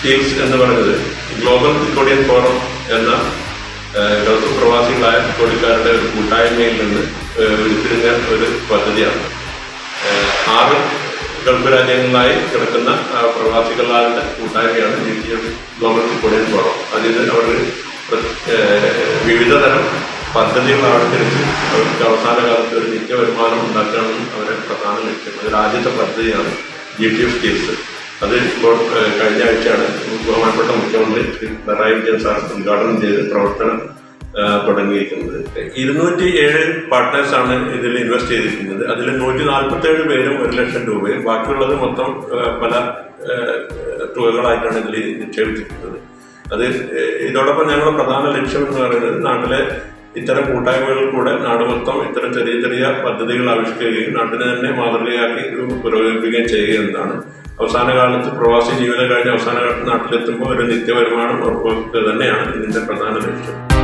Steels എന്ന് പറയുന്നത് global Thikkodian forum എന്ന ഏഹ്, ഗൾഫ് പ്രവാസികളായ തിക്കോടിക്കാരുടെ ഒരു കൂട്ടായ്മയിൽ നിന്ന് ഏഹ്, ഉരുത്തിരിഞ്ഞ ഒരു പദ്ധതിയാണ് ഏഹ്, ആറ് ഗൾഫ് രാജ്യങ്ങളിലായി കിടക്കുന്ന ആ, പ്രവാസികളുടെ കൂട്ടായ്മയാണ് G T F global Thikkodian forum അതിന് അവർ പ്ര- ഏഹ്, വിവിധ തരം പദ്ധതികൾ ആവിഷ്കരിച്ച് അവർക്ക് അവസാന കാലത്ത് ഒരു നിത്യ വരുമാനം ഉണ്ടാക്കാനാണ് അവരെ പ്രധാന ലക്ഷ്യം അത് രാജ്യത്തെ പദ്ധതിയാണ് ജി ടി എഫ് സ്റ്റീൽസ് അത് ഇപ്പോൾ ഏഹ്, കഴിഞ്ഞ ആഴ്ചയാണ് ബഹുമാനപ്പെട്ട മുഖ്യമന്ത്രി ശ്രീ പിണറായി വിജയൻ സാർ ഉദ്ഘാടനം ചെയ്ത് പ്രവർത്തനം ഏഹ്, തുടങ്ങിയിരിക്കുന്നത് ഇരുന്നൂറ്റി ഏഴ് പാർട്ട്നേഴ്സ് ആണ് ഇതിൽ ഇൻവെസ്റ്റ് ചെയ്തിരിക്കുന്നത് അതിൽ നൂറ്റി നാൽപ്പത്തി ഏഴ് പേരും ഒരു ലക്ഷം രൂപയും ബാക്കിയുള്ളത് മൊത്തം ഏഹ്, പല ഏഹ്, തുകകളായിട്ടാണ് ഇതിൽ നിക്ഷേപിച്ചിരിക്കുന്നത് അത് ഏഹ്, ഇതോടൊപ്പം ഞങ്ങളുടെ പ്രധാന ലക്ഷ്യം എന്ന് പറയുന്നത് നാട്ടിലെ ഇത്തരം കൂട്ടായ്മകളിൽ കൂടെ നാട് മൊത്തം ഇത്തരം ചെറിയ ചെറിയ പദ്ധതികൾ ആവിഷ്കരിക്കുകയും നാട്ടിനെ തന്നെ മാതൃകയാക്കി പുരോഗമിപ്പിക്കുകയും ചെയ്യുക എന്നതാണ് അവസാന കാലത്ത് പ്രവാസി ജീവിതം കഴിഞ്ഞ് അവസാന കാലത്ത് നാട്ടിലെത്തുമ്പോൾ ഒരു നിത്യവരുമാനം ഉറപ്പുവരുത്തുക തന്നെയാണ് ഇതിന്റെ പ്രധാന ലക്ഷ്യം